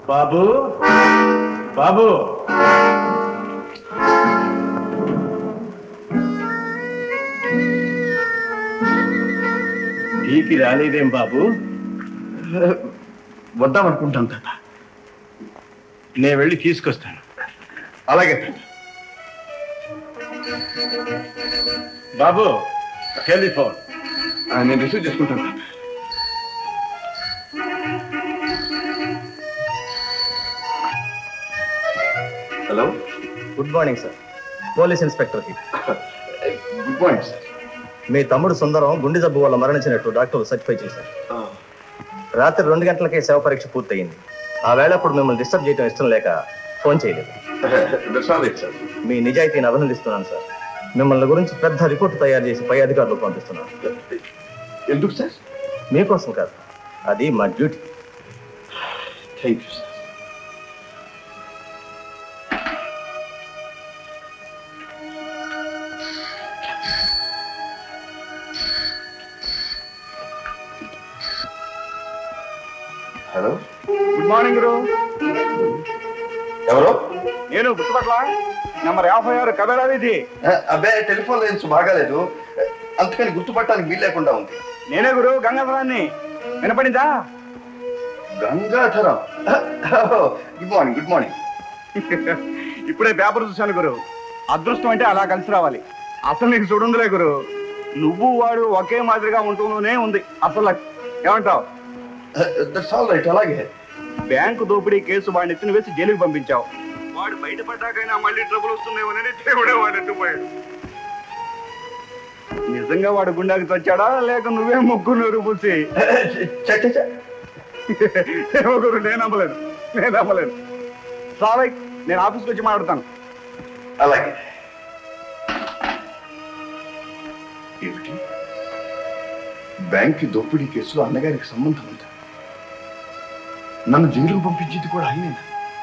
బాబు బాబు టీకి రాలేదేం బాబు వద్దాం అనుకుంటాం తాత నేను వెళ్ళి తీసుకొస్తాను అలాగే బాబు టెలిఫోన్ ఆ, నేను రిసీవ్ చేసుకుంటాను తాత hello good morning sir police ఇన్స్పెక్టర్కి గుడ్ మార్నింగ్ సార్ మీ తమ్ముడు సుందరం గుండె జబ్బు వల్ల మరణించినట్టు డాక్టర్ సర్టిఫై చేశారు రాత్రి రెండు గంటలకే శవ పరీక్ష పూర్తయింది ఆ వేళ అప్పుడు మిమ్మల్ని డిస్టర్బ్ చేయడం ఇష్టం లేక ఫోన్ చేయలేదు దట్స్ ఆల్ రైట్ సార్ మీ నిజాయితీని అభినందిస్తున్నాను సార్ మిమ్మల్ని గురించి పెద్ద రిపోర్ట్ తయారు చేసి పై అధికారులకు పంపిస్తున్నాను ఎందుకు సార్ మీకోసం కాదు అది మా duty thank you sir hello good morning గురు ఎవరు నేను గుర్తుపట్ల నెంబర్ యాభై ఆరు కబేరా వీధి అబ్బే టెలిఫోన్ లైన్స్ బాగాలేదు అందుకని గుర్తుపట్టడానికి వీలు లేకుండా ఉంది నేనే గురు గంగాధరాన్ని వినపడిందా Gangadharam good morning good morning ఇప్పుడే పేపర్ చూశాను గురు అదృష్టం అంటే అలా కలిసి రావాలి అసలు నీకు చూడుందిలే గురు నువ్వు వాడు ఒకే మాదిరిగా ఉంటూనే ఉంది అసలు లక్. ఏమంటావు దట్స్ ఆల్ రైట్ అలాగే బ్యాంకు దోపిడీ కేసు వాడిని ఎత్తున వేసి జైలుకి పంపించావు వాడు బయటపడ్డాకైనా మళ్ళీ ట్రబుల్ వస్తుందేమోనని దేవుడే వాడు ఎత్తుపోయాడు నిజంగా వాడు గుండాకి వచ్చాడా లేక నువ్వే ముగ్గురు నూరు పూసి చ, చ, చ. ఏమో గురు నేను నమ్మలేదు నేను నమ్మలేదు సారీ నేను ఆఫీస్కి వచ్చి మాట్లాడతాను అలాగే ఏమిటి బ్యాంక్ దోపిడీ కేసులో అన్నగారికి సంబంధం ఉందా నన్ను జైలుకు పంపించేది కూడా ఆయనే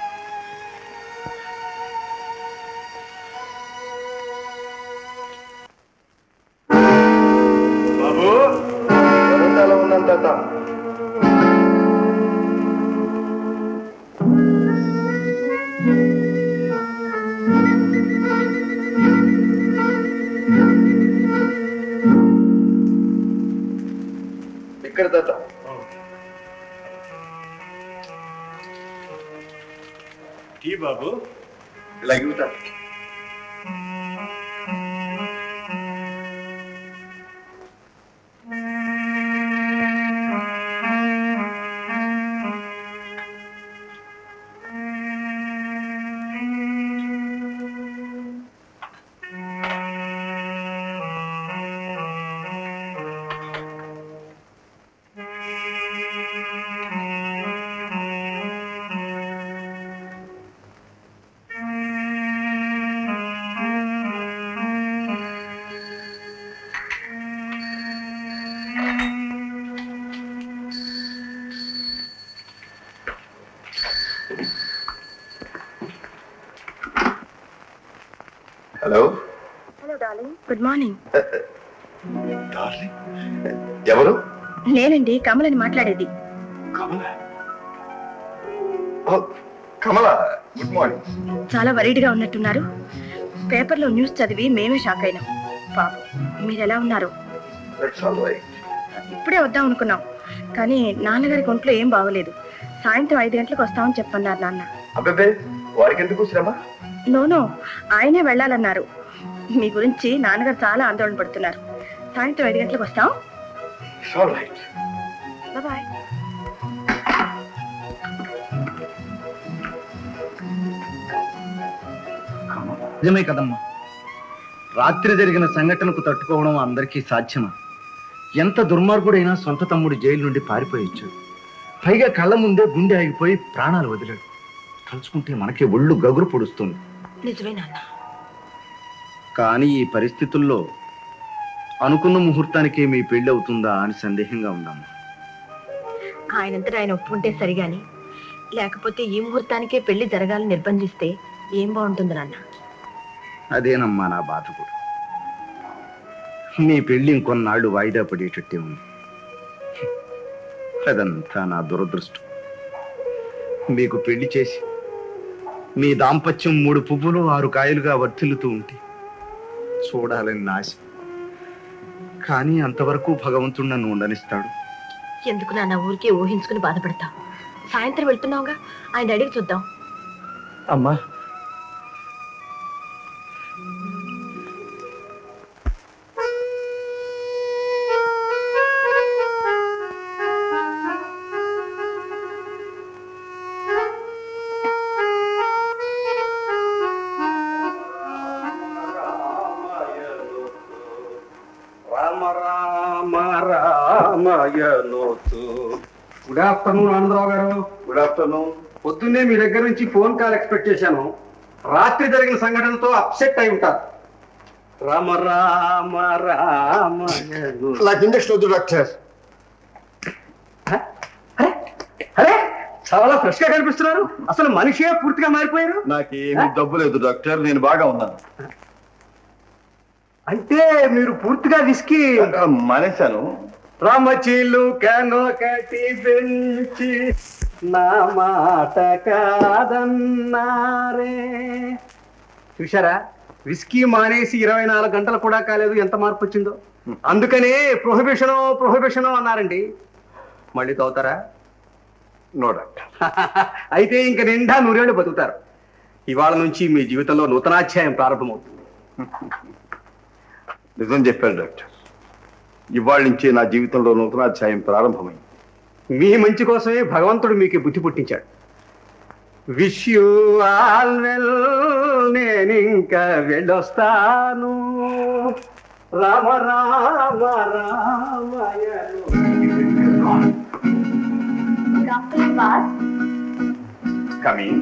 బాబు వరండాలో ఉన్నాను తాత ఇక్కడ తాత టీ బాబు ఇలాగే ఉంటా hello hello darling good morning darling ఎవరు నేనండి కమలని మాట్లాడేది కమల ఓ, కమల గుడ్ మార్నింగ్ చాలా వరీడ్గా ఉన్నట్టున్నారు పేపర్లో న్యూస్ చదివి మేమే షాక్ అయినాం పాపం మీరు ఎలా ఉన్నారు దట్స్ ఆల్ రైట్ ఇప్పుడే వద్దాం అనుకున్నాం కానీ నాన్నగారికి ఒంట్లో ఏం బాగోలేదు సాయంత్రం ఐదు గంటలకు వస్తామని చెప్పన్నారు నాన్న అబ్బే వారికి ఎందుకు శ్రమ నోనో ఆయనే వెళ్ళాలన్నారు మీ గురించి నాన్నగారు చాలా ఆందోళన పడుతున్నారు సాయంత్రం ఐదు గంటలకు వస్తాం ఇట్స్ ఆల్ రైట్ బాయ్ నిజమే కదమ్మా రాత్రి జరిగిన సంఘటనకు తట్టుకోవడం అందరికీ సాధ్యమా ఎంత దుర్మార్గుడైనా సొంత తమ్ముడు జైలు నుండి పారిపోయొచ్చు పైగా కళ్ళ ముందే గుండె ఆగిపోయి ప్రాణాలు వదిలాడు తలుచుకుంటే మనకి ఒళ్ళు గగురు పొడుస్తుంది నిజమే నాన్న కానీ ఈ పరిస్థితుల్లో అనుకున్న ముహూర్తానికే మీ పెళ్లి అవుతుందా అని సందేహంగా ఉందమ్మా ఆయనంతటా ఆయన ఒప్పుకుంటే సరిగాని లేకపోతే ఈ ముహూర్తానికే పెళ్లి జరగాలని నిర్బంధిస్తే ఏం బాగుంటుంది నాన్న అదేనమ్మా నా బాధ కూడా నీ పెళ్లి ఇంకొన్నాళ్ళు వాయిదా పడేటట్టే ఉంది అదంతా నా దురదృష్టం మీకు పెళ్లి చేసి మీ దాంపత్యం మూడు పువ్వులు ఆరు కాయలుగా వర్ధిల్లుతూ ఉంటే చూడాలని నా ఆశ కానీ అంతవరకు భగవంతుడు నన్ను ఉండనిస్తాడు ఎందుకు నాన్న ఊరికే ఊహించుకుని బాధపడతా సాయంత్రం వెళ్తున్నావుగా ఆయన అడిగి చూద్దాం అమ్మా రామ రామ రామయనోతు good afternoon Anandarao garu good afternoon పొద్దున్నే మీ దగ్గర నుంచి ఫోన్ కాల్ ఎక్స్పెక్ట్ చేశాను రాత్రి జరిగిన సంఘటనతో అప్సెట్ అయి ఉంటారు రామ రామ రామయను నాకు ఇంజక్షన్ వద్దు డాక్టర్ అరే అరే చాలా ఫ్రెష్ గా కనిపిస్తున్నారు అసలు మనిషే పూర్తిగా మారిపోయారు నాకేమీ డబ్బు లేదు డాక్టర్ నేను బాగా ఉన్నాను అంటే మీరు పూర్తిగా విసికి మానేశాను రామచీలు కనో కటి పెంచి నా మాట కాదన్నారే చూశారా విస్కీ మానేసి ఇరవై నాలుగు గంటలు కూడా కాలేదు ఎంత మార్పు వచ్చిందో అందుకనే ప్రొహిబిషను ప్రొహిబిషను అన్నారండి మళ్ళీ తవ్వుతారా నో డాక్టర్ అయితే ఇంక నిండా నూరేళ్లు బతుకుతారు ఇవాళ నుంచి మీ జీవితంలో నూతనాధ్యాయం ప్రారంభమవుతుంది నిజం చెప్పారు డాక్టర్ ఇవాళ నుంచే నా జీవితంలో నూతనాధ్యాయం ప్రారంభమైంది మీ మంచి కోసమే భగవంతుడు మీకు బుద్ధి పుట్టించాడు విష్ యూ ఆల్ వెల్ నేను ఇంకా వెళ్ళొస్తాను రామ రామ రామయను coming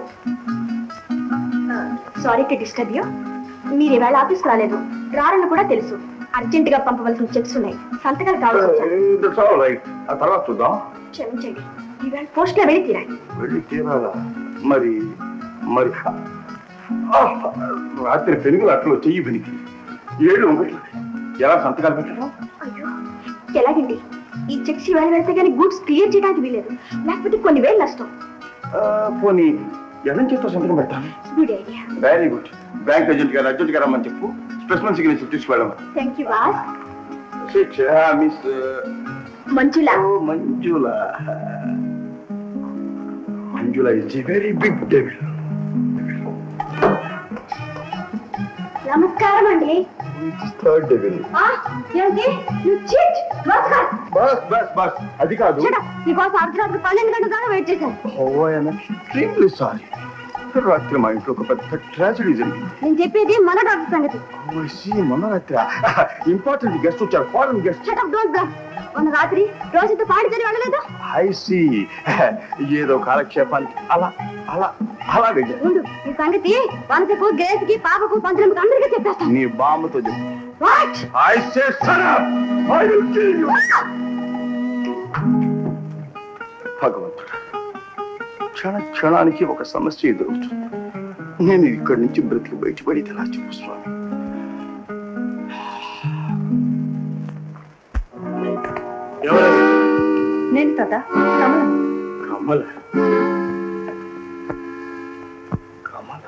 sorry to disturb you మీరు ఇవాళ ఆఫీస్కి రాలేదు రారని కూడా తెలుసు అర్జెంట్ గా పంపవలసిన చెక్స్ ఉన్నాయి సంతకాలు కావాల్సి వచ్చాయి. రైట్ ఆ తర్వాత చూద్దాం క్షమించండి ఈవేళ పోస్ట్ లో వెళ్ళి తీరాలి వెళ్ళి తీరాలా మరి మరి ఆ, రాత్రి పెనుగులు అట్లు చెయ్యి పెనికి ఏళ్ళు ఒకటి ఎలా సంతకాలు పెట్టడం అయ్యో ఎలాగండి ఈ చెక్స్ ఈవేళ వెళ్తే కానీ గూడ్స్ క్లియర్ చేయడానికి వీలేదు లేకపోతే కొన్ని వేలు నష్టం ఆ, పోనీ ఎడం చేత్తో సంతకం పెట్టాను good idea very good bank agent గారు అర్జెంట్ గారు రమ్మని చెప్పు స్పెషల్ సిగ్నేచర్ తీసుకువెళ్ళమని థ్యాంక్ యూ బాస్ శిక్ష మిస్ మంజులా ఓ Manjula Manjula is very big devil నమస్కారం అండి థర్డ్ డెవిల్ ఆ, ఏంటి You cheat. నమస్కారం. బస్ బస్ బస్ అది కాదు Shut up. నీకోసం అర్ధరాత్రి పన్నెండు గంటల దాకా వెయిట్ చేశాను ఓ ఐఎమ్ ఎక్స్ట్రీమ్లీ సారీ రాత్రి మా ఇంట్లో ఒక పెద్ద ట్రాజడీ జరిగింది నేను చెప్పేది మన డాక్టర్ సంగతి ఓ, see, మొన్న రాత్రి ఇంపార్టెంట్ గెస్ట్ వచ్చారు foreign guest shut up don't bluff మొన్న రాత్రి రోజుతో పాడి జరిగి వెళ్ళలేదు ఐ సి ఏదో కాలక్షేపానికి అలా అలా అలా వెళ్ళారు ఉండు ఈ సంగతి వనసకు గ్రేస్కి పాపకు పంతులకు అందరికీ చెప్పేస్తాను నీ బామ్మతో చెప్పు what I say, shut up! I will kill you! భగవంతుడా క్షణ క్షణానికి ఒక సమస్య ఎదురవుతుంది నేను ఇక్కడి నుంచి బ్రతికి బయటపడి ఎలా చెప్పు స్వామి ఎవరు నేను తాత Kamalam Kamala Kamala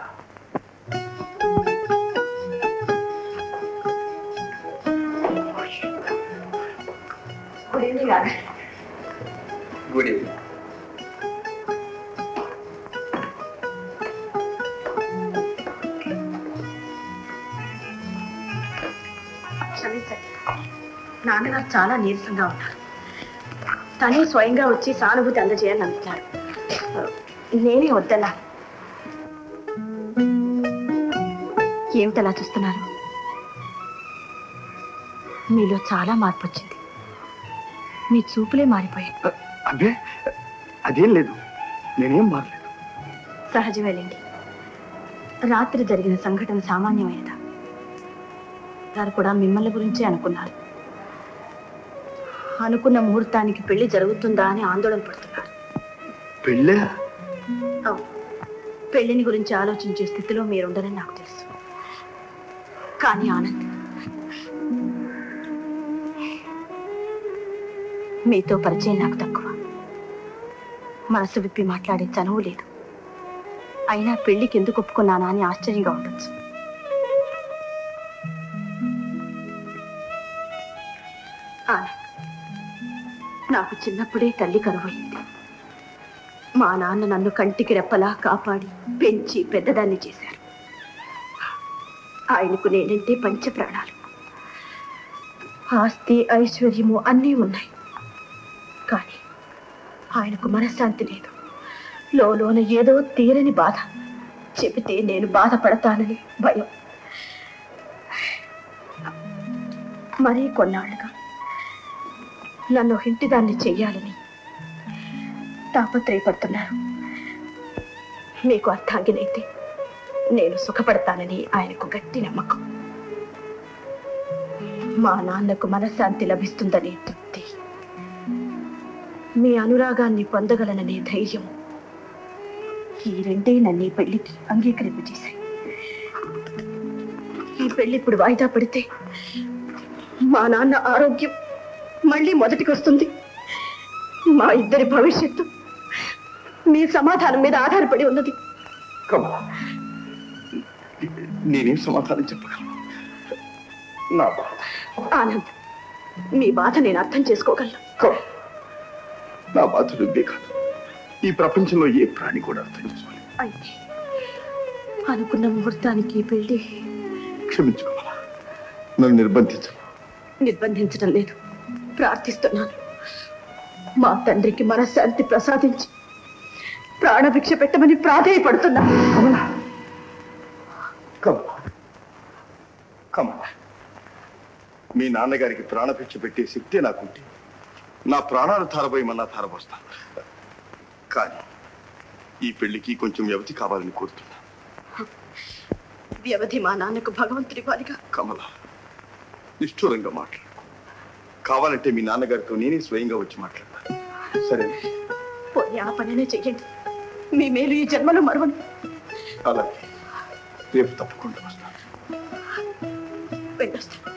good evening good evening క్షమించండి నాన్నగారు చాలా నీరసంగా ఉన్నారు తనే స్వయంగా వచ్చి సానుభూతి అందజేయాలని అంటున్నారు నేనే వద్దన్నా ఏమిటి అలా చూస్తున్నారు మీలో చాలా మార్పు వచ్చింది మీ చూపులే మారిపోయాయి అబ్బే అదేం లేదు నేనేం మారలేదు సహజమేలేండి రాత్రి జరిగిన సంఘటన సామాన్యమైనదా గారు కూడా మిమ్మల్ని గురించే అనుకున్నారు అనుకున్న ముహూర్తానికి పెళ్లి జరుగుతుందా అని ఆందోళన పడుతున్నారు పెళ్ళే అవును పెళ్లిని గురించి ఆలోచించే స్థితిలో మీరుండరని నాకు తెలుసు కానీ ఆనంద్ మీతో పరిచయం నాకు తక్కువ మనసు విప్పి మాట్లాడే చనువు లేదు అయినా పెళ్లికి ఎందుకు ఒప్పుకున్నానా అని ఆశ్చర్యంగా ఉండొచ్చు ఆనంద్, నాకు చిన్నప్పుడే తల్లి కరువైంది మా నాన్న నన్ను కంటికి రెప్పలా కాపాడి పెంచి పెద్దదాన్ని చేశారు ఆయనకు నేనంటే పంచ ప్రాణాలు ఆస్తి ఐశ్వర్యము అన్నీ ఉన్నాయి కానీ ఆయనకు మనశ్శాంతి లేదు లోన ఏదో తీరని బాధ చెబితే నేను బాధపడతానని భయం మరీ కొన్నాళ్ళుగా నన్ను ఇంటిదాన్ని చెయ్యాలని తాపత్రయపడుతున్నారు మీకు అర్థాంగినైతే నేను సుఖపడతానని ఆయనకు గట్టి నమ్మకం మా నాన్నకు మనశ్శాంతి లభిస్తుందనే తృప్తి మీ అనురాగాన్ని పొందగలననే ధైర్యం ఈ రెండే నన్ను ఈ పెళ్లికి అంగీకరింపజేశాయి ఈ పెళ్లి ఇప్పుడు వాయిదా పడితే మా నాన్న ఆరోగ్యం మళ్ళీ మొదటికి వస్తుంది మా ఇద్దరి భవిష్యత్తు మీ సమాధానం మీద ఆధారపడి ఉన్నది కమలా నేనేం సమాధానం చెప్పగలను నా బాధ ఆనంద్ మీ బాధ నేను అర్థం చేసుకోగలను కమల నా బాధ నువ్వే కాదు ఈ ప్రపంచంలో ఏ ప్రాణి కూడా అర్థం చేసుకోవాలి అయితే అనుకున్న ముహూర్తానికి ఈ పెళ్లి క్షమించుకోవాలా నన్ను నిర్బంధించను నిర్బంధించడం లేదు ప్రార్థిస్తున్నాను మా తండ్రికి మనశ్శాంతి ప్రసాదించి ప్రాణభిక్ష పెట్టమని ప్రాధేయపడుతున్నాను కమల కమల మీ నాన్నగారికి ప్రాణభిక్ష పెట్టే శక్తి నాకుంటే నా ప్రాణాలు ధారపోయమన్నా ధారపోస్తాను కానీ ఈ పెళ్లికి కొంచెం వ్యవధి కావాలని కోరుతున్నా వ్యవధి మా నాన్నకు భగవంతుడి వారిగా కమల నిష్ఠూరంగా మాట్లాడు కావాలంటే మీ నాన్నగారితో నేనే స్వయంగా వచ్చి మాట్లాడతాను సరే పోనీ ఆ పనినే చెయ్యండి మీ మేలు ఈ జన్మలో మరవను అలాగే రేపు తప్పకుండా వస్తాను వెళ్ళొస్తాను